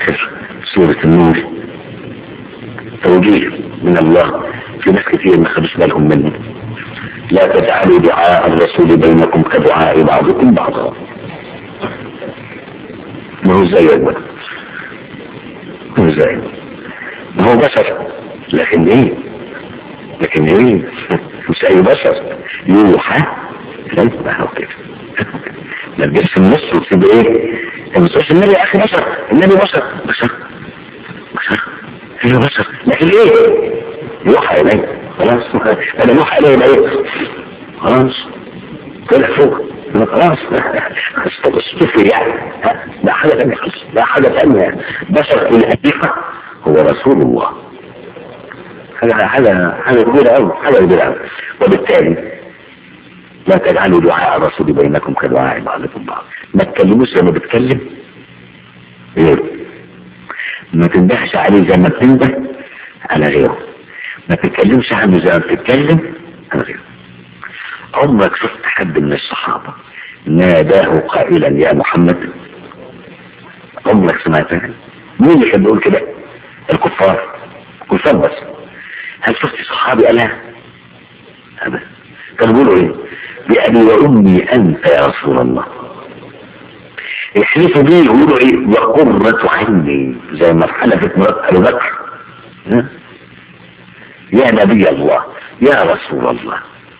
اخر سورة النور توجيه من الله في ناس كتير ما خدوش بالهم منه لا تجعلوا دعاء الرسول بينكم كدعاء بعضكم بعضا ما هو زيك بقى ما هو زيك ما هو بشر لكن ايه لكن ايه مش اي بشر يوحى لا هو كده ما تجيش في النص وتسيب ايه ما تقولش النبي يا اخي بشر النبي بشر بشر بشر هي بشر لكن ايه يوحى الي خلاص انا يوحى الي ايه خلاص طلع فوق خلاص استغفر يعني لا حاجة ثانية خلاص لا حاجة ثانية بشر في الحقيقة هو رسول الله حاجة حاجة حاجة كبيرة أوي حاجة كبيرة أوي وبالتالي لا تجعلوا دعاء الرسول بينكم كدعاء بعضكم بعض ما تكلموش لما بتكلم غيره ما تندهش عليه زي ما بتنده على غيره ما تتكلمش عنه زي ما بتتكلم على غيره عمرك شفت حد من الصحابة ناداه قائلا يا محمد عمرك سمعتها مين اللي كان بيقول كده الكفار الكفار بس هل شفت صحابي قالها ابدا كانوا بيقولوا ايه بأبي وأمي أنت يا رسول الله يحلفوا بيه يقولوا ايه وقرة عيني زي ما حلفت مرات أبو بكر يا نبي الله يا رسول الله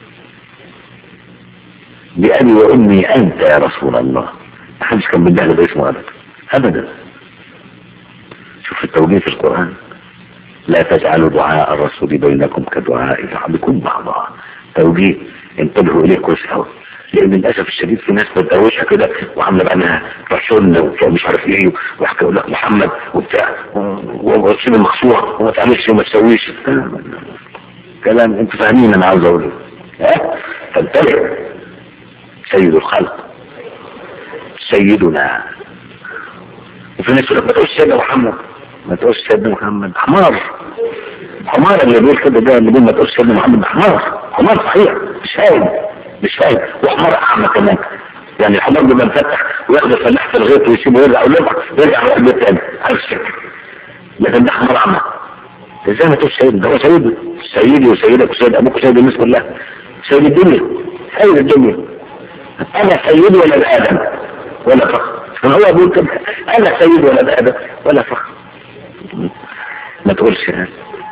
بأبي وأمي أنت يا رسول الله ما حدش كان بيدعي باسمه أبدا أبدا شوف التوجيه في القرآن لا تجعلوا دعاء الرسول بينكم كدعاء بعضكم بعضا توجيه انتبهوا اليه كويس قوي لان للاسف الشديد في ناس بتدوشها كده وعامله بقى انها رسول ومش عارف ايه ويحكي يقول لك محمد وبتاع وتسيب المخصوع وما تعملش وما تسويش كلام انتوا فاهمين انا عاوز اقوله ها فانتبه سيد الخلق سيدنا وفي ناس يقول لك ما تقولش سيدنا محمد ما تقولش سيدنا محمد حمار حمار اللي بيقول كده ده اللي بيقول ما تقولش سيدنا محمد حمار حمار صحيح مش فاهم مش فاهم وحمار اعمى كمان يعني الحمار بيبقى مفتح وياخد الفلاح في الغيط ويسيبه يرجع يرجع يرجع يروح البيت تاني عارف الشكل لكن ده حمار اعمى ازاي ما تقولش سيد ده هو سيدي سيدي وسيدك وسيد ابوك وسيد الناس كلها سيد الدنيا سيد الدنيا انا سيد ولد ادم ولا فخر هو بيقول كده انا سيد ولد ادم ولا فخر ما تقولش هذا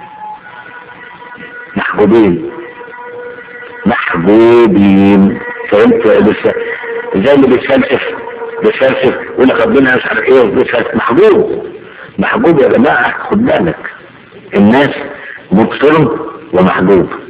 محبوبين محبوبين فهمت بس زي اللي بيتفلسف بيتفلسف يقول لك ربنا مش عارف ايه بيتفلسف محبوب محبوب يا جماعه خد بالك الناس مبصر ومحبوب